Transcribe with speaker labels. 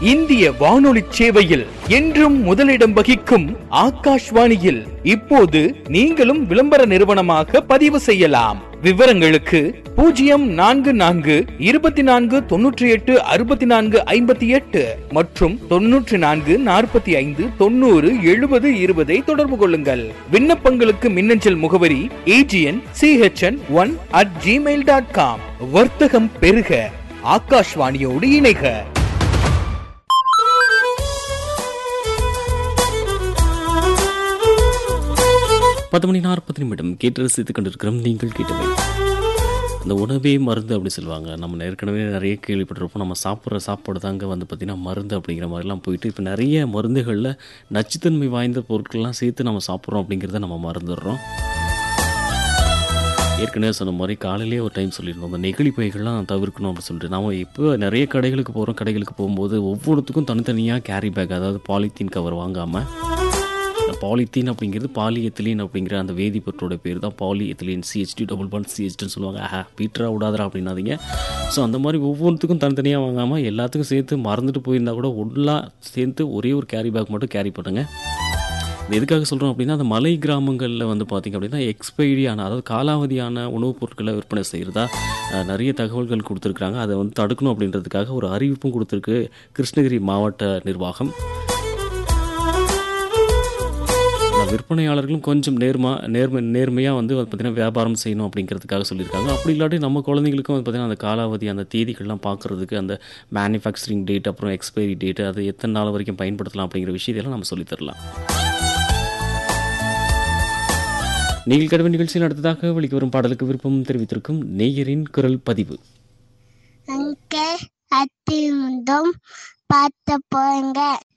Speaker 1: இந்திய வானொலி சேவையில் என்றும் முதலிடம் வகிக்கும் ஆகாஷ்வாணியில் இப்போது நீங்களும் விளம்பர நிறுவனமாக பதிவு செய்யலாம் விவரங்களுக்கு பூஜ்ஜியம் நான்கு நான்கு இருபத்தி நான்கு தொன்னூற்றி எட்டு அறுபத்தி நான்கு ஐம்பத்தி எட்டு மற்றும் தொன்னூற்றி நான்கு நாற்பத்தி ஐந்து தொண்ணூறு எழுபது இருபதை தொடர்பு கொள்ளுங்கள் விண்ணப்பங்களுக்கு மின்னஞ்சல் முகவரி AGN CHN one at Gmail dot com வர்த்தகம் பெருக ஆகாஷ்வாணியோடு இணைக
Speaker 2: பத்து மணி நாற்பது நிமிடம் கேட்டு ரசித்துக் கொண்டிருக்கிறோம் நீங்கள் கேட்டவை அந்த உணவே மருந்து அப்படி சொல்லுவாங்க நம்ம ஏற்கனவே நிறைய கேள்விப்பட்டிருப்போம் நம்ம சாப்பிட்ற சாப்பாடு தாங்க வந்து பார்த்திங்கன்னா மருந்து அப்படிங்கிற மாதிரிலாம் போயிட்டு இப்போ நிறைய மருந்துகளில் நச்சுத்தன்மை வாய்ந்த பொருட்கள்லாம் சேர்த்து நம்ம சாப்பிட்றோம் அப்படிங்கிறத நம்ம மறந்துடுறோம் ஏற்கனவே சொன்ன மாதிரி காலையிலேயே ஒரு டைம் சொல்லியிருந்தோம் அந்த நெகிழி பைகள்லாம் தவிர்க்கணும் அப்படின்னு சொல்லிட்டு நம்ம இப்போ நிறைய கடைகளுக்கு போகிறோம் கடைகளுக்கு போகும்போது ஒவ்வொருத்துக்கும் தனித்தனியாக கேரி பேக் அதாவது பாலித்தீன் கவர் வாங்காமல் இந்த பாலித்தீன் அப்படிங்கிறது பாலிஎத்திலீன் அப்படிங்கிற அந்த வேதிப்பொருளோட பேர் தான் polyethylene CHT double one சிஹெச்டின்னு சொல்லுவாங்க ஆஹா பீட்ரா விடாதரா அப்படின்னாதீங்க ஸோ அந்த மாதிரி ஒவ்வொன்றுத்துக்கும் தனித்தனியாக வாங்காமல் எல்லாத்துக்கும் சேர்த்து மறந்துட்டு போயிருந்தா கூட ஒன்றா சேர்த்து ஒரே ஒரு கேரி பேக் மட்டும் கேரி பண்ணுங்கள் இது எதுக்காக சொல்கிறோம் அப்படின்னா அந்த மலை கிராமங்களில் வந்து பார்த்திங்க அப்படின்னா எக்ஸ்பைரியான அதாவது காலாவதியான உணவுப் பொருட்களை விற்பனை செய்கிறதா அஹ், நிறைய தகவல்கள் கொடுத்துருக்குறாங்க அதை வந்து தடுக்கணும் அப்படின்றதுக்காக ஒரு அறிவிப்பும் கொடுத்துருக்கு கிருஷ்ணகிரி மாவட்ட நிர்வாகம் ஆனா, விற்பனையாளர்களும் கொஞ்சம் நேர்மா நேர்மை நேர்மையாக வந்து பார்த்திங்கன்னா வியாபாரம் செய்யணும் அப்படிங்கிறதுக்காக சொல்லியிருக்காங்க அப்படி இல்லாட்டி நம்ம குழந்தைங்களுக்கும் வந்து பார்த்திங்கன்னா அந்த காலாவதி அந்த தேதிகள்லாம் பார்க்குறதுக்கு அந்த மேனுஃபேக்சரிங் டேட் அப்புறம் எக்ஸ்பைரி டேட் அது எத்தனை நாள் வரைக்கும் பயன்படுத்தலாம் அப்படிங்கிற விஷயத்தெல்லாம் நம்ம சொல்லித் தரலாம் நீங்கள் கடமை நிகழ்ச்சியில் அடுத்ததாக வழிக்கு வரும் பாடலுக்கு விருப்பம் தெரிவித்திருக்கும் நேயரின் குரல் பதிவு
Speaker 3: அங்கே அத்தில் முந்தம் பார்த்த போங்க